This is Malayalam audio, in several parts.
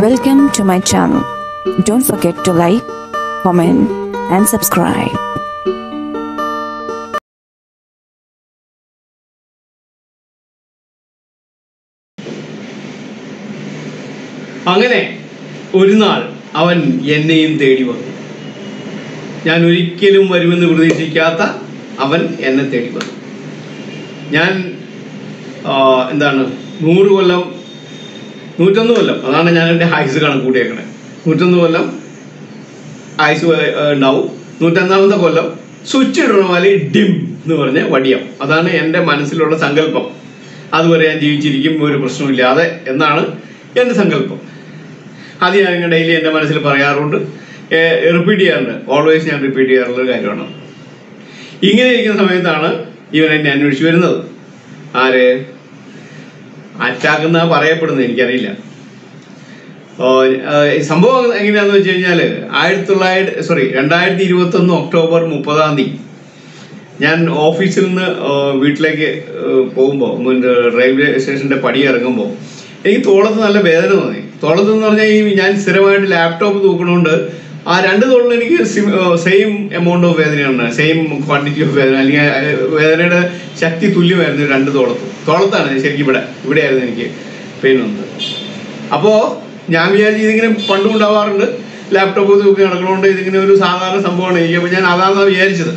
Welcome to my channel. Don't forget to like, comment, and subscribe. അങ്ങനെ ഒരു നാൾ അവൻ എന്നെയും തേടി വന്നു ഞാൻ ഒരിക്കലും വരുമെന്ന് പ്രതീക്ഷിക്കാത്ത അവൻ എന്നെ തേടി വന്നു ഞാൻ ആ, എന്താണ് നൂറ് കൊല്ലം നൂറ്റൊന്ന് കൊല്ലം അതാണ് ഞാൻ എൻ്റെ ആയുസ് കണക്ക് കൂട്ടിയേക്കണേ നൂറ്റൊന്ന് കൊല്ലം ആയുസ് വ- ആ, ഉണ്ടാവും നൂറ്റൊന്നാമത്തെ കൊല്ലം സ്വിച്ച് ഇടണ പോലെ ഡിം എന്ന് പറഞ്ഞ വടിയം അതാണ് എൻ്റെ മനസ്സിലുള്ള സങ്കല്പം അതുവരെ ഞാൻ ജീവിച്ചിരിക്കും ഒരു പ്രശ്നമില്ലാതെ എന്നാണ് എൻ്റെ സങ്കല്പം അത് ഞാൻ ഇങ്ങനെ ഡെയിലി എൻ്റെ മനസ്സിൽ പറയാറുണ്ട് റിപ്പീറ്റ് ചെയ്യാറുണ്ട് ഓൾവേസ് ഞാൻ റിപ്പീറ്റ് ചെയ്യാറുള്ള ഒരു കാര്യമാണ് ഇങ്ങനെ ഇരിക്കുന്ന സമയത്താണ് ഇവൻ എന്നെ അന്വേഷിച്ച് വരുന്നത് ആര് അറ്റാക്ക് എന്നാ പറയപ്പെടുന്നത് എനിക്കറിയില്ല ഓ, ആ, ഈ സംഭവം എങ്ങനെയാന്ന് വെച്ച് കഴിഞ്ഞാൽ ആയിരത്തി തൊള്ളായിരത്തി സോറി രണ്ടായിരത്തി ഇരുപത്തി ഒന്ന് ഒക്ടോബർ മുപ്പതാം തീയതി ഞാൻ ഓഫീസിൽ നിന്ന് ആ, വീട്ടിലേക്ക് പോകുമ്പോൾ റെയിൽവേ സ്റ്റേഷന്റെ പടി ഇറങ്ങുമ്പോൾ എനിക്ക് തോളത്ത് നല്ല വേദന തോന്നി തോളത്ത് എന്ന് പറഞ്ഞാൽ ഈ ഞാൻ സ്ഥിരമായിട്ട് ലാപ്ടോപ്പ് തൂക്കണോണ്ട് ആ രണ്ട് തോളിലും എനിക്ക് സെയിം എമൗണ്ട് ഓഫ് വേദനയാണ് സെയിം ക്വാണ്ടിറ്റി ഓഫ് വേദന അല്ലെങ്കിൽ ആ, വേദനയുടെ ശക്തി തുല്യമായിരുന്നു രണ്ട് തോളത്തും തോളത്താണ് ശരിക്കും ഇവിടെ ഇവിടെയായിരുന്നു എനിക്ക് പെയിൻ വന്നത് അപ്പോൾ ഞാൻ വിചാരിച്ചു ഇതിങ്ങനെ പണ്ടും ഉണ്ടാവാറുണ്ട് ലാപ്ടോപ്പ് തൂക്കി നടക്കണോണ്ട് ഇതിങ്ങനെ ഒരു സാധാരണ സംഭവമാണ് എനിക്ക് അപ്പോൾ ഞാൻ അതാണെന്നാണ് വിചാരിച്ചത്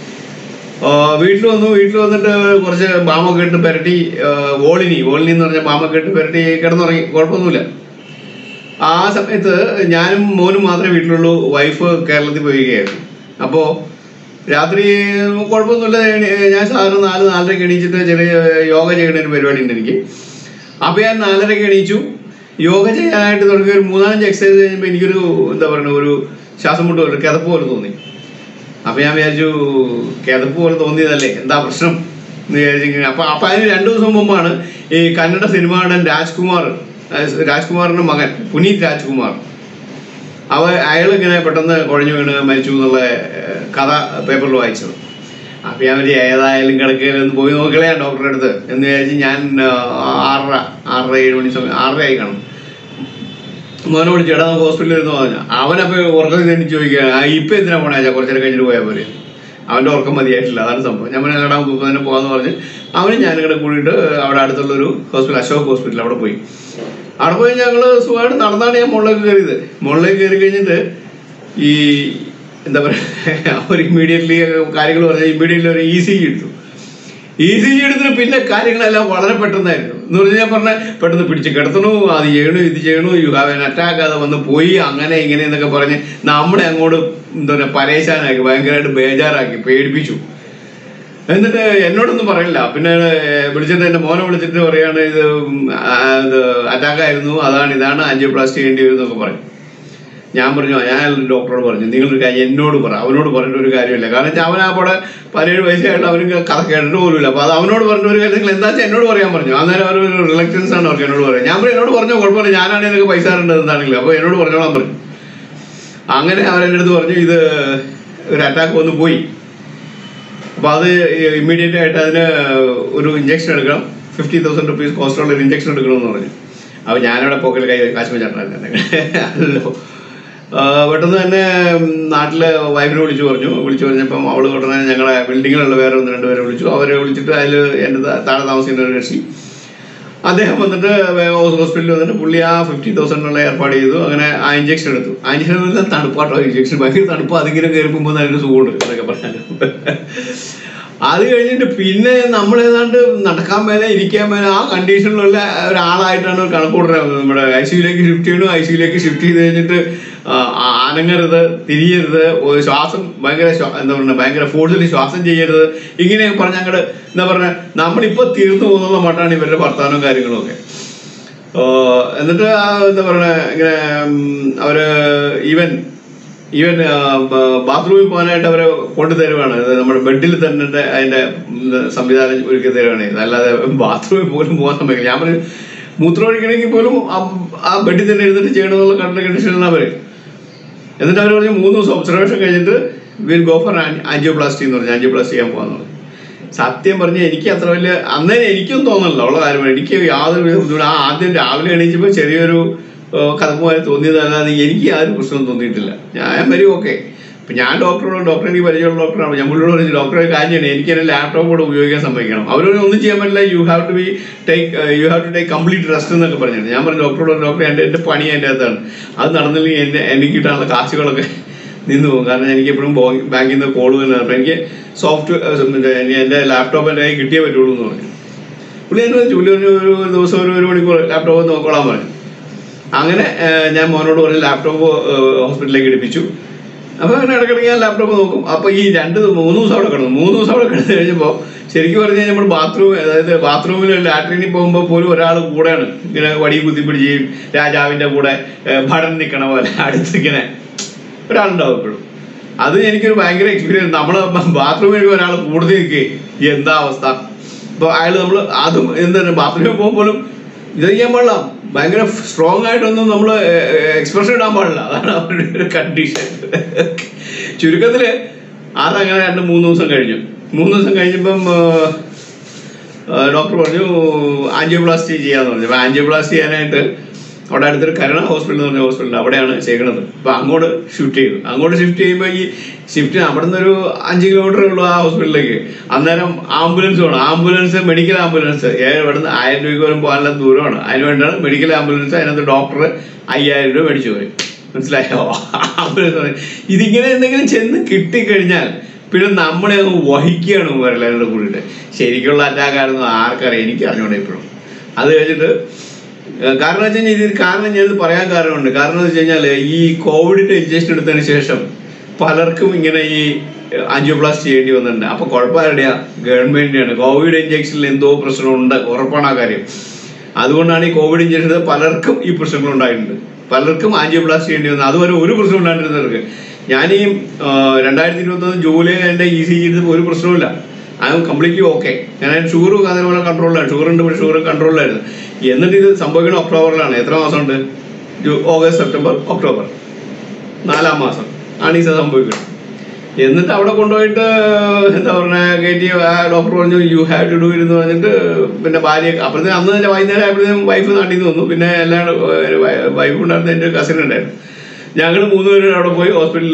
വീട്ടിൽ വന്നു വീട്ടിൽ വന്നിട്ട് കുറച്ച് ബാമൊക്കെ ഇട്ട് പുരട്ടി ആ, വോളിനി വോളിനി എന്ന് പറഞ്ഞ ബാമൊക്കെ ഇട്ട് പുരട്ടി കിടന്നുറങ്ങി കുഴപ്പമൊന്നുമില്ല ആ സമയത്ത് ഞാനും മോനും മാത്രമേ വീട്ടിലുള്ളൂ വൈഫ് കേരളത്തിൽ പോയിരിക്കുകയായിരുന്നു അപ്പോൾ രാത്രി കുഴപ്പമൊന്നുമില്ല എണീ- ഞാൻ സാധാരണ നാല് നാലരയ്ക്ക് എണീച്ചിട്ട് ചെറിയ യോഗ ചെയ്യുന്ന ഒരു പരിപാടി ഉണ്ട് എനിക്ക് അപ്പോൾ ഞാൻ നാലരയ്ക്ക് എണീച്ചു യോഗ ചെയ്യാനായിട്ട് തുടങ്ങി ഒരു മൂന്നാലഞ്ച് എക്സസൈസ് കഴിഞ്ഞപ്പോൾ എനിക്കൊരു എന്താ പറയുക ഒരു ശ്വാസം മുട്ട് പോലെ കിതപ്പ് പോലെ തോന്നി അപ്പൊ ഞാൻ വിചാരിച്ചു കിതപ്പ് പോലെ തോന്നിയതല്ലേ എന്താ പ്രശ്നം എന്ന് വിചാരിച്ചിങ്ങനെ അപ്പൊ അപ്പൊ അതിന് രണ്ടു ദിവസം മുമ്പാണ് ഈ കന്നഡ സിനിമ നടൻ രാജ്കുമാർ അഹ് രാജ്കുമാറിന്റെ മകൻ പുനീത് രാജ്കുമാർ അവ അയാൾ ഇങ്ങനെ പെട്ടെന്ന് കുഴഞ്ഞു വീണ് മരിച്ചു എന്നുള്ള ഏഹ്, കഥ പേപ്പറിൽ വായിച്ചത് അപ്പൊ ഞാൻ ഒരു ഏതായാലും കിടക്കയിലൊന്ന് പോയി നോക്കളയാ ഡോക്ടറെ അടുത്ത് എന്ന് വിചാരിച്ച് ഞാൻ ആഹ്, ആറര ആറര ഏഴ് മണി സമയം ആറര ആയി കാണും മോനെ വിളിച്ചു എടാ നമുക്ക് ഹോസ്പിറ്റലിൽ ഇരുന്ന് പറഞ്ഞു അവനപ്പോ ഉറക്കത്തിൽ എനിക്ക് ചോദിക്കുക "ആ, ഇപ്പൊ എന്തിനാ പോണേ കുറച്ചു നേരം കഴിഞ്ഞിട്ട് പോയാൽ പോലെ അവന്റെ ഉറക്കം മതിയായിട്ടില്ല അതാണ് സംഭവം ഞാൻ പറഞ്ഞ എടാ നമുക്ക് തന്നെ പോകാന്ന് പറഞ്ഞ് അവനും ഞാനും കൂടെ കൂടിയിട്ട് അവിടെ അടുത്തുള്ളൊരു ഹോസ്പിറ്റൽ അശോക് ഹോസ്പിറ്റൽ അവിടെ പോയി അവിടെ പോയി ഞങ്ങൾ സുഖമായിട്ട് നടന്നാണ് ഞാൻ മുകളിലേക്ക് കയറിയത് മുകളിലേക്ക് കയറി കഴിഞ്ഞിട്ട് ഈ എന്താ പറയുക അവർ ഇമ്മീഡിയറ്റ്ലി കാര്യങ്ങൾ പറഞ്ഞാൽ ഇമ്മീഡിയറ്റ്ലി ഒരു ഇ സി ജി എടുത്തു ഇ സി ജി എടുത്തിട്ട് പിന്നെ കാര്യങ്ങളെല്ലാം വളരെ പെട്ടെന്നായിരുന്നു എന്ന് പറഞ്ഞാൽ ഞാൻ പറഞ്ഞ പെട്ടെന്ന് പിടിച്ച് കിടത്തണു അത് ചെയ്യണു ഇത് ചെയ്യണു യു ഹാവ് എൻ അറ്റാക്ക് അത് വന്ന് പോയി അങ്ങനെ ഇങ്ങനെ എന്നൊക്കെ പറഞ്ഞ് നമ്മളെ അങ്ങോട്ട് എന്താ പറയുക പരേശാനാക്കി ഭയങ്കരമായിട്ട് ബേജാറാക്കി പേടിപ്പിച്ചു എന്നിട്ട് എന്നോടൊന്നും പറയില്ല പിന്നെ ഏർ, വിളിച്ചിട്ട് എൻ്റെ മോനെ വിളിച്ചിട്ട് പറയാണ് ഇത് ഉം, ആ, ഇത് അറ്റാക്കായിരുന്നു അതാണ് ഇതാണ് ആൻജിയോപ്ലാസ്റ്റി ചെയ്യേണ്ടി വരും എന്നൊക്കെ പറയും ഞാൻ പറഞ്ഞു ഞാൻ ഡോക്ടറോട് പറഞ്ഞു നിങ്ങളൊരു കാര്യം എന്നോട് പറ അവനോട് പറഞ്ഞിട്ട് ഒരു കാര്യമില്ല കാരണം വെച്ചാൽ അവൻ ആ പടെ പതിനേഴ് വയസ്സായിട്ട് അവർക്ക് കഥ കേട്ടിട്ട് പോലുമില്ല അപ്പോൾ അത് അവനോട് പറഞ്ഞ ഒരു കാര്യം നിങ്ങൾ എന്താ വെച്ചാൽ എന്നോട് പറയാൻ പറഞ്ഞു അന്നേരം അവർ ഒരു റിലക്റ്റൻസ് ആണ് അവർക്ക് എന്നോട് പറയാം ഞാൻ പറഞ്ഞു എന്നോട് പറഞ്ഞോ കുഴപ്പമില്ല ഞാനാണെങ്കിൽ നിനക്ക് പൈസ തരേണ്ടത് എന്താണെങ്കിലും അപ്പോൾ എന്നോട് പറഞ്ഞോളാൻ പറഞ്ഞു അങ്ങനെ അവരെൻ്റെ അടുത്ത് പറഞ്ഞു ഇത് ഒരു അറ്റാക്ക് വന്ന് പോയി അപ്പോൾ അത് ഇമ്മീഡിയറ്റ് ആയിട്ട് അതിന് ഒരു ഇഞ്ചക്ഷൻ എടുക്കണം ഫിഫ്റ്റി തൗസൻഡ് റുപ്പീസ് കോസ്റ്റുള്ള ഒരു ഇഞ്ചക്ഷൻ എടുക്കണമെന്ന് പറഞ്ഞു അപ്പോൾ ഞാനവിടെ പോക്കറ്റിൽ കൈ കാശ് വെച്ചാട്ടല്ല അല്ലല്ലോ ആ, പെട്ടെന്ന് തന്നെ നാട്ടിലെ വൈഫിനെ വിളിച്ചു പറഞ്ഞു വിളിച്ചു പറഞ്ഞപ്പം അവൾ ഉടനെ ഞങ്ങളെ ബിൽഡിങ്ങിലുള്ള വേറെ ഒന്ന് രണ്ട് പേരെ വിളിച്ചു അവരെ വിളിച്ചിട്ട് അതിൽ എൻ്റെ താ- താഴെ താമസിക്കുന്ന ഒരു കക്ഷി അദ്ദേഹം വന്നിട്ട് വേ- ഹോസ്പിറ്റലിൽ വന്നിട്ട് പുള്ളി ആ ഫിഫ്റ്റി തൗസൻഡിനുള്ള ഏർപ്പാട് ചെയ്തു അങ്ങനെ ആ ഇഞ്ചക്ഷൻ എടുത്തു ആ ഇഞ്ചക്ഷൻ തണുപ്പാട്ടോ ഇഞ്ചക്ഷൻ ഭയങ്കര തണുപ്പ് അതിങ്ങനെ കയറി പോകുമ്പോൾ നല്ല സുഖമുണ്ട് എന്നൊക്കെ പറഞ്ഞു അത് കഴിഞ്ഞിട്ട് പിന്നെ നമ്മൾ ഏതാണ്ട് നടക്കാൻ മേലെ ഇരിക്കാൻ മേലെ ആ കണ്ടീഷനിലുള്ള ഒരാളായിട്ടാണ് കണക്ക് കൂട്ടുന്നത് നമ്മുടെ ഐ സിയിലേക്ക് ഷിഫ്റ്റ് ചെയ്യണു ഐ സിയിലേക്ക് ഷിഫ്റ്റ് ചെയ്ത് കഴിഞ്ഞിട്ട് ആ, അനങ്ങരുത് തിരിയരുത് ഒരു ശ്വാസം ഭയങ്കര ശ്വാ- എന്താ പറയുക ഭയങ്കര ഫോഴ്സിൽ ശ്വാസം ചെയ്യരുത് ഇങ്ങനെയൊക്കെ പറഞ്ഞ അങ്ങോട്ട് എന്താ പറയുക നമ്മളിപ്പോൾ തീർന്നു പോകുന്ന മട്ടാണ് ഇവരുടെ വർത്തമാനവും കാര്യങ്ങളും ഒക്കെ ഓ, എന്നിട്ട് ആ എന്താ പറയുക ഇങ്ങനെ ഉം, അവര് ഈവൻ ഈവൻ ബാത്റൂമിൽ പോകാനായിട്ട് അവരെ കൊണ്ടു തരുവാണ് അത് നമ്മുടെ ബെഡിൽ തന്നെ അതിന്റെ ഉം, സംവിധാനം ഒരുക്കി തരുവാണ് ഇത്. അല്ലാതെ ബാത്റൂമിൽ പോലും പോകാൻ സമയമില്ല ഞാൻ പറഞ്ഞു മൂത്രം ഒഴിക്കണമെങ്കിൽ പോലും ആ- ആ ബെഡിൽ തന്നെ ഇരുന്നിട്ട് ചെയ്യണമെന്നുള്ള കണ്ട കണ്ടീഷനാണ് അവർ എന്നിട്ട് അവർ പറഞ്ഞു മൂന്ന് ദിവസം ഒബ്സർവേഷൻ കഴിഞ്ഞിട്ട് വിൽ ഗോ ഫോർ ആൻജിയോപ്ലാസ്റ്റി എന്ന് പറഞ്ഞു ആൻജിയോപ്ലാസ്റ്റി ചെയ്യാൻ പോകാന്ന് പറഞ്ഞു സത്യം പറഞ്ഞ എനിക്ക് അത്ര വലിയ അന്നേരം എനിക്കും തോന്നണില്ല ഉള്ള കാര്യമാണ് എനിക്ക് യാതൊരു വിധ ബുദ്ധിമുട്ട് ആ ആദ്യം രാവിലെ എണീച്ചപ്പോൾ ചെറിയൊരു കഥമായി തോന്നിയതല്ലാതെ എനിക്ക് യാതൊരു പ്രശ്നവും തോന്നിയിട്ടില്ല ഞാൻ വരും ഓക്കെ ഇപ്പം ഞാൻ ഡോക്ടറോട് ഡോക്ടറെ എനിക്ക് പരിചയമുള്ള ഡോക്ടറാണ് ഞാൻ പുള്ളിയോട് പറഞ്ഞു ഡോക്ടറെ കാര്യം ചെയ്യണം എനിക്ക് എൻ്റെ ലാപ്ടോപ്പ് കൂടെ ഉപയോഗിക്കാൻ സമ്മതിക്കണം അവരോട് ഒന്നും ചെയ്യാൻ പറ്റില്ല you have to be take you have to take complete rest എന്നൊക്കെ പറഞ്ഞിട്ട് ഞാൻ പറഞ്ഞു ഡോക്ടറോട് ഡോക്ടറെ എൻ്റെ എൻ്റെ പണി എൻ്റെ അകത്താണ് അത് നടന്നില്ലെങ്കിൽ എൻ്റെ എനിക്ക് കിട്ടാനുള്ള കാശുകളൊക്കെ നിന്ന് പോകും കാരണം എനിക്ക് എപ്പോഴും ബാങ്കിൽ നിന്ന് കോൾ വരുന്നത് അപ്പോൾ എനിക്ക് സോഫ്റ്റ്വെയർ എൻ്റെ ലാപ്ടോപ്പ് എൻ്റെ കയ്യിൽ കിട്ടിയേ പറ്റുള്ളൂ എന്ന് പറഞ്ഞു പുള്ളി എന്നോട് ജോലി പറഞ്ഞു ഒരു ഒരു ദിവസം ഒരു ഒരു മണിക്കൂർ ലാപ്ടോപ്പ് നോക്കോളാൻ പറഞ്ഞു അങ്ങനെ ഏഹ്, ഞാൻ മോനോട് പറഞ്ഞ് ലാപ്ടോപ്പ് ഹോസ്പിറ്റലിലേക്ക് എടുപ്പിച്ചു അപ്പോൾ അങ്ങനെ ഇടയ്ക്കിടയ്ക്ക് ഞാൻ ലാപ്ടോപ്പ് നോക്കും അപ്പോൾ ഈ രണ്ട് ദിവ- മൂന്ന് ദിവസം അവിടെ കിടന്നു മൂന്ന് ദിവസം അവിടെ കിടന്നു കഴിഞ്ഞപ്പോൾ ശരിക്കും പറഞ്ഞു കഴിഞ്ഞാൽ നമ്മൾ ബാത്റൂം അതായത് ബാത്റൂമിൽ ലാട്രിനിൽ പോകുമ്പോൾ പോലും ഒരാൾ കൂടെയാണ് ഇങ്ങനെ വടി കുത്തിപ്പിടിച്ച് രാജാവിൻ്റെ കൂടെ ഏഹ്, ഭടൻ നിൽക്കണ പോലെ അടുത്തിങ്ങനെ ഒരാളുണ്ടാവും എപ്പോഴും അത് എനിക്കൊരു ഭയങ്കര എക്സ്പീരിയൻസ് നമ്മൾ ബാത്റൂമിൽ ഒരാൾ കൂടുതൽ നിൽക്കേ എന്താ അവസ്ഥ ഇപ്പോൾ അയാൾ നമ്മൾ അതും എന്താണ് ബാത്റൂമിൽ പോകുമ്പോഴും ഇത് ചെയ്യാൻ പാടില്ല ഭയങ്കര സ്ട്രോങ് ആയിട്ടൊന്നും നമ്മൾ എക്സ്പ്രഷൻ ഇടാൻ പാടില്ല അതാണ് അവരുടെ ഒരു കണ്ടീഷൻ ചുരുക്കത്തിൽ അതങ്ങനെ രണ്ട് മൂന്ന് ദിവസം കഴിഞ്ഞു മൂന്ന് ദിവസം കഴിഞ്ഞപ്പം ഡോക്ടർ പറഞ്ഞു ആൻജിയോപ്ലാസ്റ്റി ചെയ്യാന്ന് പറഞ്ഞു അപ്പോൾ ആൻജിയോപ്ലാസ്റ്റി ചെയ്യാനായിട്ട് അവിടെ അടുത്തൊരു കരുണ ഹോസ്പിറ്റൽ എന്ന് പറഞ്ഞ ഹോസ്പിറ്റൽ അവിടെയാണ് ചെയ്യണത് അപ്പോൾ അങ്ങോട്ട് ഷിഫ്റ്റ് ചെയ്തു അങ്ങോട്ട് ഷിഫ്റ്റ് ചെയ്യുമ്പോൾ ഈ ഷിഫ്റ്റ് അവിടെ നിന്ന് ഒരു അഞ്ച് കിലോമീറ്റർ ഉള്ളൂ ആ ഹോസ്പിറ്റലിലേക്ക് അന്നേരം ആംബുലൻസ് വേണം ആംബുലൻസ് മെഡിക്കൽ ആംബുലൻസ് ഏഴ് ഇവിടെ നിന്ന് ആയിരം രൂപയ്ക്ക് വരും പോകാനുള്ള ദൂരമാണ് അതിന് വേണ്ടിയാണ് മെഡിക്കൽ ആംബുലൻസ് അതിനകത്ത് ഡോക്ടർ അയ്യായിരം രൂപ മേടിച്ചു പോയി മനസ്സിലായോ ആംബുലൻസ് പറയും. ഇതിങ്ങനെ എന്തെങ്കിലും ചെന്ന് കിട്ടിക്കഴിഞ്ഞാൽ പിന്നെ നമ്മളെ അങ്ങ് വഹിക്കുകയാണ് വരലാരുടെ കൂടിയിട്ട് ശരിക്കുള്ള അറ്റാക്കായിരുന്നു ആർക്കറിയാം എനിക്ക് അറിഞ്ഞൂടെ ഇപ്പോഴും അത് കഴിഞ്ഞിട്ട് ഏഹ് കാരണം വെച്ച് കഴിഞ്ഞാൽ ഇതിന് കാരണം ഞാനിത് പറയാൻ കാരണമുണ്ട് കാരണം എന്ന് വെച്ച് കഴിഞ്ഞാൽ ഈ കോവിഡിന്റെ ഇഞ്ചക്ഷൻ എടുത്തതിന് ശേഷം പലർക്കും ഇങ്ങനെ ഈ ആൻജിയോപ്ലാസ്റ്റ് ചെയ്യേണ്ടി വന്നിട്ടുണ്ട് അപ്പൊ കുഴപ്പമാരുടെയാ ഗവൺമെന്റിനാണ് കോവിഡ് ഇഞ്ചക്ഷനിൽ എന്തോ പ്രശ്നമുണ്ട് ഉറപ്പാണ് ആ കാര്യം അതുകൊണ്ടാണ് ഈ കോവിഡ് ഇഞ്ചക്ഷൻ എടുത്ത പലർക്കും ഈ പ്രശ്നങ്ങൾ ഉണ്ടായിട്ടുണ്ട് പലർക്കും ആൻജിയോപ്ലാസ്റ്റ് ചെയ്യേണ്ടി വന്നത് അതുവരെ ഒരു പ്രശ്നം ഉണ്ടായിരുന്നവർക്ക് ഞാൻ ഈ രണ്ടായിരത്തി ഇരുപത്തൊന്ന് ജൂലൈയിൽ എൻ്റെ ഇ സി ജി എടുത്തപ്പോൾ ഒരു പ്രശ്നവുമില്ല ഐ എം കംപ്ലീറ്റ്ലി ഓക്കെ ഞാൻ ഷുഗർ അതേപോലെ കൺട്രോളിലാണ് ഷുഗർ ഉണ്ട് പക്ഷേ ഷുഗർ കൺട്രോളിലായിരുന്നു എന്നിട്ട് ഇത് സംഭവിക്കുന്നത് ഒക്ടോബറിലാണ് എത്ര മാസമുണ്ട് ജൂ- ഓഗസ്റ്റ് സെപ്റ്റംബർ ഒക്ടോബർ നാലാം മാസം ആണ് ഇത് സംഭവിക്കുന്നത് എന്നിട്ട് അവിടെ കൊണ്ടുപോയിട്ട് എന്താ പറഞ്ഞ കയറ്റി ആ ഡോക്ടർ പറഞ്ഞു യു ഹാവ് ടു ഡു എന്ന് പറഞ്ഞിട്ട് പിന്നെ ഭാര്യ അപ്പോഴത്തേന് അന്ന് തന്നെ വൈകുന്നേരം ആയപ്പോഴത്തേക്കും വൈഫ് നാട്ടിൽ നിന്ന് വന്നു പിന്നെ എല്ലാം വൈഫ് ഉണ്ടായിരുന്ന എൻ്റെ കസിൻ ഉണ്ടായിരുന്നു ഞങ്ങൾ മൂന്നുപേരും അവിടെ പോയി ഹോസ്പിറ്റലിൽ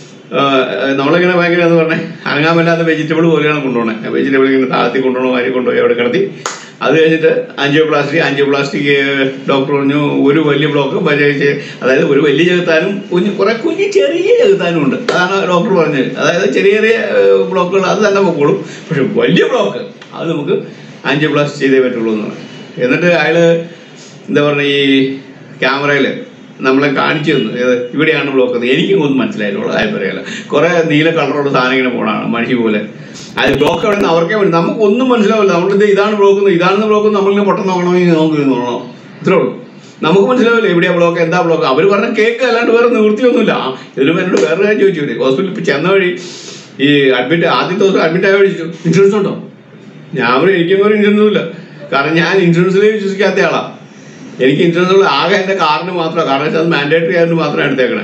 നമ്മളിങ്ങനെ ഭയങ്കര എന്ന് പറഞ്ഞേ അനങ്ങാൻ പറ്റാത്ത വെജിറ്റബിൾ പോലെയാണ് കൊണ്ടുപോകണേ വെജിറ്റബിൾ ഇങ്ങനെ താഴ്ത്തി കൊണ്ടുപോകണം മാതിരി കൊണ്ടുപോയി അവിടെ കിടത്തി അത് കഴിഞ്ഞിട്ട് ആൻജിയോപ്ലാസ്റ്റി ആൻജിയോപ്ലാസ്റ്റിക് ഡോക്ടർ പറഞ്ഞു ഒരു വലിയ ബ്ലോക്ക് പരിചയിച്ച് അതായത് ഒരു വലിയ ചെകുത്താനും കുഞ്ഞ് കുറെ കുഞ്ഞ് ചെറിയ ചെകുത്താനും ഉണ്ട് അതാണ് ഡോക്ടർ പറഞ്ഞത് അതായത് ചെറിയ ചെറിയ ബ്ലോക്കുകൾ അത് തന്നെ പൊക്കോളും പക്ഷെ വലിയ ബ്ലോക്ക് അത് നമുക്ക് ആൻജിയോപ്ലാസ്റ്റി ചെയ്തേ പറ്റുള്ളൂ എന്ന് പറഞ്ഞു എന്നിട്ട് അയാൾ എന്താ പറയുക ഈ ക്യാമറയിൽ നമ്മളെ കാണിച്ചു തന്നു ഏത് ഇവിടെയാണ് ബ്ലോക്ക് എന്ന് എനിക്കും ഒന്നും മനസ്സിലായില്ല കാര്യം പറയാല്ല കുറെ നീല കളറുള്ള സാധനം ഇങ്ങനെ പോണാണ് മഷി പോലെ അത് ബ്ലോക്ക് എവിടെ നിന്ന് അവർക്കേ വേണ്ടി നമുക്ക് ഒന്നും മനസ്സിലാവില്ല നമ്മളിത് ഇതാണ് ബ്ലോക്ക് ഇതാണെന്ന് ബ്ലോക്ക് നമ്മളിങ്ങനെ പൊട്ടം നോക്കണമെങ്കിൽ നമുക്ക് ഇത് നോക്കണം ഇത്രേ ഉള്ളൂ നമുക്ക് മനസ്സിലാവില്ല എവിടെയാ ബ്ലോക്ക് എന്താ ബ്ലോക്ക് അവർ പറഞ്ഞ കേക്ക് അല്ലാണ്ട് വേറെ നിവൃത്തിയൊന്നുമില്ല ആ, ഇതിലും എന്നോട് വേറെ കാര്യം ചോദിച്ചു ഹോസ്പിറ്റലിൽ ഇപ്പം ചെന്ന വഴി ഈ അഡ്മിറ്റ് ആദ്യത്തെ ദിവസം അഡ്മിറ്റ് ആയ വഴി ചോദിച്ചു ഇൻഷുറൻസ് ഉണ്ടോ ഞാൻ പറയും എനിക്കൊന്നും ഒരു ഇൻഷുറൻസും ഇല്ല കാരണം ഞാൻ ഇൻഷുറൻസിൽ വിശ്വസിക്കാത്ത ആളാ എനിക്ക് ഇൻഷുറൻസ് ഉള്ള ആകെ എൻ്റെ കാറിന് മാത്രമാണ് കാരണം വെച്ചാൽ അത് മാൻഡേറ്ററി ആയതുകൊണ്ട് മാത്രമാണ് എടുത്തേക്കണേ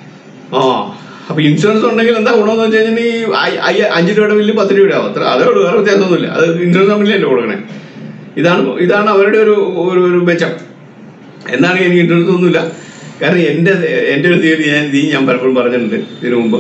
ആ അപ്പൊ ഇൻഷുറൻസ് ഉണ്ടെങ്കിൽ എന്താ ഗുണമെന്ന് വെച്ച് കഴിഞ്ഞാൽ ഈ അയ്- അയ്യ- അഞ്ച് രൂപയുടെ ബില്ല് പത്ത് രൂപയുടെ ആവും അത്ര അതേ ഉള്ളൂ വേറെ വ്യത്യാസമൊന്നുമില്ല അത് ഇൻഷുറൻസ് കമ്പനിയല്ലേ കൊടുക്കണേ ഇതാണ് ഇതാണ് അവരുടെ ഒരു ഒരു ഒരു മെച്ചം എന്താണ് എനിക്ക് ഇൻഷുറൻസ് ഒന്നുമില്ല കാരണം എൻ്റെ എൻ്റെ ഒരു തീയതി ഞാൻ ഇത് ഞാൻ പലപ്പോഴും പറഞ്ഞിട്ടുണ്ട് ഇതിനു മുമ്പ്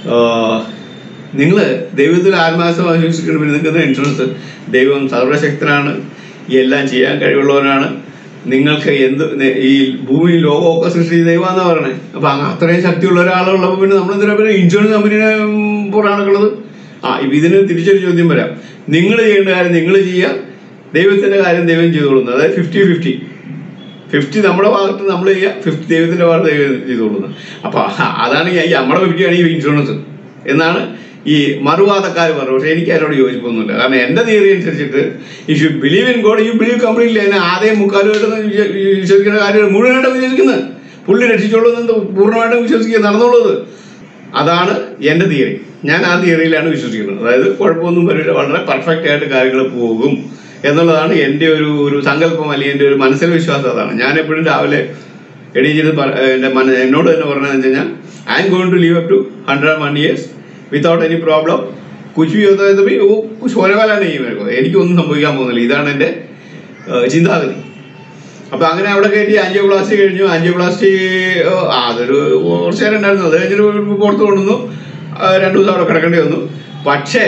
നിങ്ങൾ ദൈവത്തിൽ ആത്മാസം വിശ്വസിക്കുന്ന പിന്നെ നിങ്ങൾക്ക് ഇൻഷുറൻസ് ദൈവം സർവശക്തനാണ് എല്ലാം ചെയ്യാൻ കഴിവുള്ളവനാണ് നിങ്ങൾക്ക് എന്ത് നെ- ഈ ഭൂമി ലോകമൊക്കെ സൃഷ്ടി ദൈവമാണെന്ന് പറയണേ അപ്പൊ അങ്ങ് അത്രയും ശക്തിയുള്ള ഒരാളുള്ളപ്പോൾ പിന്നെ നമ്മൾ എന്തിനാ പിന്നെ ഇൻഷുറൻസ് കമ്പനിയുടെ പുറമാണുള്ളത് ആ ഇപ്പൊ ഇതിന് തിരിച്ചൊരു ചോദ്യം വരാം നിങ്ങൾ ചെയ്യേണ്ട കാര്യം നിങ്ങൾ ചെയ്യുക ദൈവത്തിന്റെ കാര്യം ദൈവം ചെയ്തോളുന്നത് അതായത് ഫിഫ്റ്റി ഫിഫ്റ്റി ഫിഫ്റ്റി നമ്മുടെ ഭാഗത്ത് നമ്മൾ ചെയ്യുക ഫിഫ്റ്റി ദൈവത്തിന്റെ ഭാഗത്ത് ദൈവം ചെയ്തോളുന്നത് അപ്പൊ അതാണ് ഈ നമ്മുടെ ഫിഫ്റ്റിയാണ് ഈ ഇൻഷുറൻസ് എന്നാണ് ഈ മറുവാദക്കാർ പറഞ്ഞു പക്ഷെ എനിക്ക് അതിനോട് യോജിപ്പൊന്നുമില്ല കാരണം എൻ്റെ തിയറി അനുസരിച്ചിട്ട് if you believe in God you believe completely അതിനെ ആദ്യം മുക്കാലുമായിട്ട് വിശ്വ- വിശ്വസിക്കുന്ന കാര്യം മുഴുവനായിട്ട് വിശ്വസിക്കുന്നത് പുള്ളി രക്ഷിച്ചോളൂ എന്ന് പൂർണ്ണമായിട്ടും വിശ്വസിക്കുക നടന്നുള്ളത് അതാണ് എൻ്റെ തിയറി ഞാൻ ആ തിയറിയിലാണ് വിശ്വസിക്കുന്നത് അതായത് കുഴപ്പമൊന്നും വരില്ല വളരെ പെർഫെക്റ്റ് ആയിട്ട് കാര്യങ്ങൾ പോകും എന്നുള്ളതാണ് എൻ്റെ ഒരു ഒരു സങ്കല്പം അല്ലെങ്കിൽ എൻ്റെ ഒരു മനസ്സിലെ വിശ്വാസം അതാണ് ഞാൻ എപ്പോഴും രാവിലെ എണീച്ചിട്ട് പറ- എൻ്റെ മന എന്നോട് തന്നെ പറഞ്ഞതെന്ന് വെച്ച് കഴിഞ്ഞാൽ I am going to live up to hundred one years without any problem കുച്ച് भी होता है तो भाई वो कुछ होने वाला नहीं है मेरे को എനിക്കൊന്നും സംഭവിക്കാൻ പോകുന്നില്ല ഇതാണ് എൻ്റെ ഏഹ്, ചിന്താഗതി അപ്പൊ അങ്ങനെ അവിടെ കയറ്റി ആൻജിയോപ്ലാസ്റ്റി കഴിഞ്ഞു ആൻജിയോപ്ലാസ്റ്റി ഓ, ആ, അതൊരു കുറച്ച് നേരം ഉണ്ടായിരുന്നു അത് കഴിഞ്ഞിട്ട് പുറത്ത് കൊണ്ടുവന്നു ആ, രണ്ടു ദിവസം അവിടെ കിടക്കേണ്ടി വന്നു പക്ഷേ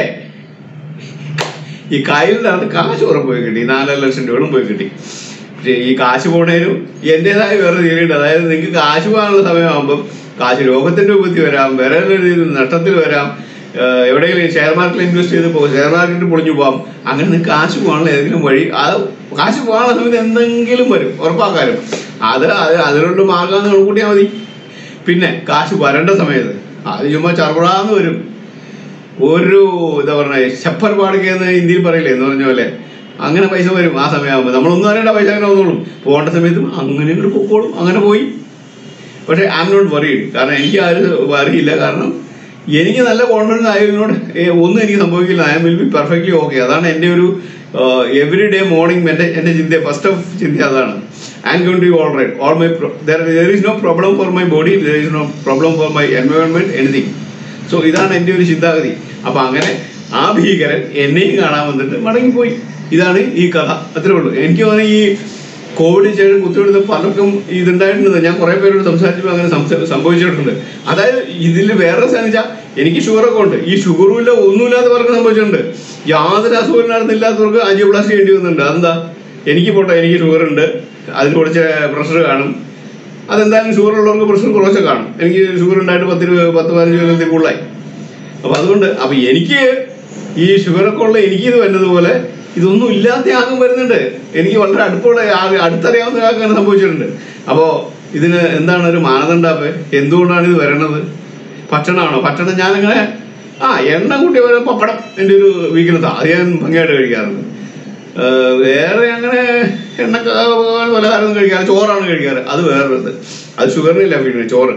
ഈ കായലിനകത്ത് കാശ് കുറെ പോയി കിട്ടി നാലര ലക്ഷം രൂപകളും പോയി കിട്ടി പക്ഷേ ഈ കാശ് പോണേനും എൻ്റെതായ വേറെ രീതിയുണ്ട് അതായത് നിങ്ങൾക്ക് കാശ് പോകാനുള്ള സമയമാകുമ്പം കാശ് രോഗത്തിന്റെ രൂപത്തിൽ വരാം വേറെ ഏതെങ്കിലും രീതിയിൽ നഷ്ടത്തിൽ വരാം ഏഹ് എവിടെയെങ്കിലും ഷെയർ മാർക്കറ്റിൽ ഇൻവെസ്റ്റ് ചെയ്ത് പോകും ഷെയർ മാർക്കറ്റ് പൊളിഞ്ഞു പോകാം അങ്ങനെ നിങ്ങൾക്ക് കാശ് പോകാനുള്ള ഏതെങ്കിലും വഴി അത് കാശ് പോകാനുള്ള സമയത്ത് എന്തെങ്കിലും വരും ഉറപ്പാക്കാനും അത് അത് അതിനുള്ള മാർഗം കൂട്ടിയാൽ മതി പിന്നെ കാശ് വരേണ്ട സമയത്ത് അത് ചുമ്മാ ചറുപടാന്ന് വരും ഒരു എന്താ പറഞ്ഞ ശപ്പർ പാടുകയെന്ന് ഹിന്ദിയിൽ പറയില്ലേ എന്ന് പറഞ്ഞ പോലെ അങ്ങനെ പൈസ വരും ആ സമയമാകുമ്പോൾ നമ്മളൊന്നും അറിയേണ്ട പൈസ അങ്ങനെ വന്നോളും പോകേണ്ട സമയത്തും അങ്ങനെ ഇങ്ങോട്ട് പൊക്കോളും അങ്ങനെ പോയി പക്ഷേ ഐ എം നോട്ട് വറീഡ് കാരണം എനിക്ക് ആരും വറിയില്ല കാരണം എനിക്ക് നല്ല കോൺഫിഡൻസ് ആയതിനോട് ഏ, ഒന്നും എനിക്ക് സംഭവിക്കില്ല I am will be perfectly okay അതാണ് എൻ്റെ ഒരു എവറി ഡേ മോർണിംഗ് എൻ്റെ എൻ്റെ ചിന്ത ഫസ്റ്റ് ഓഫ് ചിന്ത അതാണ് I am gone to all right all my there is no problem for my body there is no problem for my environment anything so ഇതാണ് എൻ്റെ ഒരു ചിന്താഗതി അപ്പൊ അങ്ങനെ ആ ഭീകരൻ എന്നെയും കാണാൻ വന്നിട്ട് മടങ്ങിപ്പോയി ഇതാണ് ഈ കഥ അത്രേ ഉള്ളൂ എനിക്ക് തോന്നുന്നു ഈ കോവിഡ് ശേഷം കുത്തിയെടുത്ത് പലർക്കും ഇതുണ്ടായിട്ടുണ്ട് ഞാൻ കുറെ പേരോട് സംസാരിച്ചപ്പോൾ അങ്ങനെ സംസ- സംഭവിച്ചിട്ടുണ്ട് അതായത് ഇതിൽ വേറെ വെച്ചാൽ എനിക്ക് ഷുഗറൊക്കെ ഉണ്ട് ഈ ഷുഗറും ഇല്ല ഒന്നുമില്ലാത്തവർക്ക് സംഭവിച്ചിട്ടുണ്ട് യാതൊരു അസുഖം ഇല്ലാത്തവർക്ക് ആൻജിയോപ്ലാസ്റ്റി ചെയ്യേണ്ടി വന്നിട്ടുണ്ട് അതെന്താ എനിക്ക് പോട്ടെ എനിക്ക് ഷുഗർ ഉണ്ട് അതിന് കുറച്ച് പ്രഷർ കാണും അതെന്തായാലും ഷുഗർ ഉള്ളവർക്ക് പ്രഷർ കുറച്ചൊക്കെ കാണും എനിക്ക് ഷുഗർ ഉണ്ടായിട്ട് പത്ത് ഇരുപത് പത്ത് പതിനഞ്ച് കൊല്ലത്തിൽ കൂടുതലായി അപ്പൊ അതുകൊണ്ട് അപ്പൊ എനിക്ക് ഈ ഷുഗറൊക്കെ ഉള്ള എനിക്ക് ഇത് വരുന്നതുപോലെ ഇതൊന്നും ഇല്ലാത്ത ആൾക്കും വരുന്നുണ്ട് എനിക്ക് വളരെ അടുപ്പമുള്ള ആ- അടുത്തറിയാവുന്ന ഒരാൾക്ക് അങ്ങനെ സംഭവിച്ചിട്ടുണ്ട് അപ്പോൾ ഇതിന് എന്താണ് ഒരു മാനദണ്ഡാപ്പ് എന്തുകൊണ്ടാണ് ഇത് വരണത് ഭക്ഷണമാണോ ഭക്ഷണം ഞാനങ്ങനെ ആ എണ്ണ കൂട്ടി വരെ പപ്പടം എൻ്റെ ഒരു വീക്ക്നെസ്സാണ് അത് ഞാൻ ഭംഗിയായിട്ട് കഴിക്കാറുണ്ട് ഏഹ് വേറെ അങ്ങനെ എണ്ണ പലഹാരം കഴിക്കാറ് ചോറാണ് കഴിക്കാറ് അത് വേറൊരിത് അത് ഷുഗറിനില്ല വീട്ടിൽ ചോറ്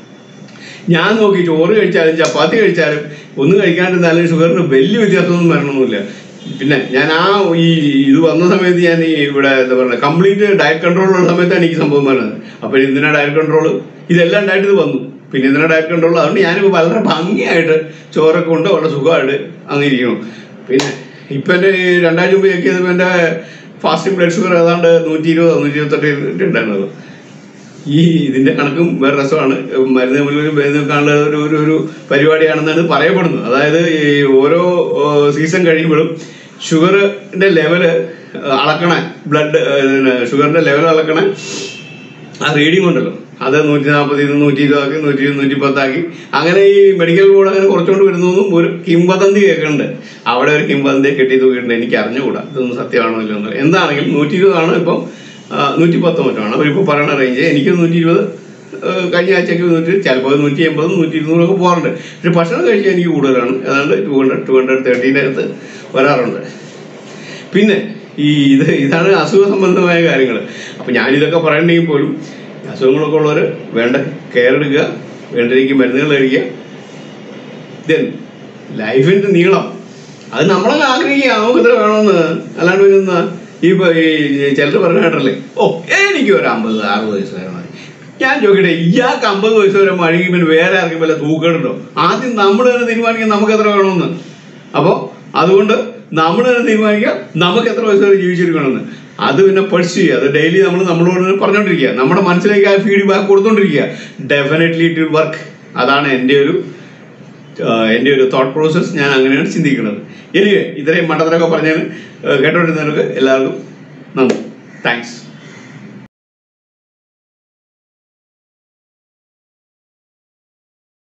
ഞാൻ നോക്കി ചോറ് കഴിച്ചാലും ചപ്പാത്തി കഴിച്ചാലും ഒന്നും കഴിക്കാണ്ടിരുന്നാലും ഷുഗറിന് വലിയ വ്യത്യാസമൊന്നും വരണമൊന്നുമില്ല പിന്നെ ഞാൻ ആ ഈ ഇത് വന്ന സമയത്ത് ഞാൻ ഈ ഇവിടെ എന്താ പറയുക കംപ്ലീറ്റ് ഡയറ്റ് കൺട്രോൾ ഉള്ള സമയത്താണ് എനിക്ക് സംഭവം വരുന്നത് അപ്പോൾ എന്തിനാ ഡയറ്റ് കൺട്രോൾ ഇതെല്ലാം ഉണ്ടായിട്ട് ഇത് വന്നു പിന്നെ എന്തിനാ ഡയറ്റ് കൺട്രോൾ അതുകൊണ്ട് ഞാനിപ്പോൾ വളരെ ഭംഗിയായിട്ട് ചോറൊക്കെ കൊണ്ട് വളരെ സുഖമായിട്ട് അങ്ങ് ഇരിക്കണം പിന്നെ ഇപ്പം എൻ്റെ ഈ രണ്ടാഴ്ച മുമ്പ് ചെക്ക് ചെയ്തപ്പോൾ എൻ്റെ ഫാസ്റ്റിംഗ് ബ്ലഡ് ഷുഗർ ഏതാണ്ട് നൂറ്റി ഇരുപതോ നൂറ്റി ഇരുപത്തെട്ട് ഉണ്ടായിരുന്നത് ഈ ഇതിന്റെ കണക്കും വേറെ രസമാണ് മരുന്ന് മുഴുവൻ മരുന്ന് കാണുന്ന ഒരു ഒരു ഒരു പരിപാടിയാണെന്നാണ് പറയപ്പെടുന്നത് അതായത് ഈ ഓരോ സീസൺ കഴിയുമ്പോഴും ഷുഗറിന്റെ ലെവല് അളക്കണ ബ്ലഡ് ഷുഗറിന്റെ ലെവൽ അളക്കണ ആ റീഡിംഗ് ഉണ്ടല്ലോ അത് നൂറ്റി നാൽപ്പതിൽ നിന്ന് നൂറ്റി ഇരുപതാക്കി നൂറ്റി ഇരുപത് നൂറ്റി പത്താക്കി അങ്ങനെ ഈ മെഡിക്കൽ ബോർഡ് അങ്ങനെ കുറച്ചുകൊണ്ട് വരുന്നതും ഒരു കിംവദന്തി കേൾക്കുന്നുണ്ട് അവിടെ ഒരു കിംവദന്തി കെട്ടി തൂക്കിയിട്ടുണ്ട് എനിക്ക് അറിഞ്ഞുകൂടാ ഇതൊന്നും സത്യമാണോ ഇല്ലയോ എന്ന് എന്താണെങ്കിലും നൂറ്റി ഇരുപതാണ് ഇപ്പം ആ, നൂറ്റി പത്തോ മറ്റോ ആണ് അവരിപ്പോൾ പറയുന്ന റേഞ്ച് എനിക്ക് നൂറ്റി ഇരുപത് ആ, കഴിഞ്ഞ ആഴ്ചയ്ക്ക് നൂറ്റി ചിലപ്പോൾ നൂറ്റി എൺപതും നൂറ്റി ഇരുന്നൂറൊക്കെ പോകാറുണ്ട് പക്ഷെ ഭക്ഷണം കഴിക്കാൻ എനിക്ക് കൂടുതലാണ് ഏതാണ്ട് ടു ഹൺഡ്രഡ് ടു ഹൺഡ്രഡ് തേർട്ടീൻ്റെ അടുത്ത് വരാറുണ്ട് പിന്നെ ഈ ഇത് ഇതാണ് അസുഖ സംബന്ധമായ കാര്യങ്ങൾ അപ്പം ഞാനിതൊക്കെ പറയണമെങ്കിൽ പോലും അസുഖങ്ങളൊക്കെ ഉള്ളവർ വേണ്ട കെയർ എടുക്കുക വേണ്ട രീതിക്ക് മരുന്നുകൾ കഴിക്കുക ദെൻ ലൈഫിൻ്റെ നീളം അത് നമ്മളൊക്കെ ആഗ്രഹിക്കുക നമുക്ക് ഇത്ര വേണമെന്ന് അല്ലാണ്ട് പിന്നെ ഈ ഇപ്പൊ ഈ ചിലർ പറഞ്ഞ കേട്ടല്ലേ ഓ എനിക്ക് ഒരു അമ്പത് അറുപത് വയസ്സ് വരെ മതി ഞാൻ ചോദിക്കട്ടെ ഇയാൾക്ക് അമ്പത് വയസ്സ് വരെ മഴങ്ങി പിന്നെ വേറെ ആർക്കും വല്ല തൂക്കേടുണ്ടോ ആദ്യം നമ്മൾ തന്നെ തീരുമാനിക്കാം നമുക്ക് എത്ര വേണമെന്ന് അപ്പോൾ അതുകൊണ്ട് നമ്മൾ തന്നെ തീരുമാനിക്കാം നമുക്ക് എത്ര വയസ്സ് വരെ ജീവിച്ചിരിക്കണമെന്ന് അത് പിന്നെ പഠിച്ചു ചെയ്യുക അത് ഡെയിലി നമ്മൾ നമ്മളോട് തന്നെ പറഞ്ഞുകൊണ്ടിരിക്കുക നമ്മുടെ മനസ്സിലേക്ക് ആ ഫീഡ്ബാക്ക് കൊടുത്തോണ്ടിരിക്കുക ഡെഫിനറ്റ്ലി ഇറ്റ് വിൽ വർക്ക് അതാണ് എൻ്റെ ഒരു ആഹ് എൻ്റെ ഒരു തോട്ട് പ്രോസസ്സ് ഞാൻ അങ്ങനെയാണ് ചിന്തിക്കുന്നത് എനിവേ ഇത്രയും മണ്ടത്തരമൊക്കെ പറഞ്ഞാൽ കേട്ടോണ്ടിരുന്നവർക്ക് എല്ലാവർക്കും നന്ദി താങ്ക്സ്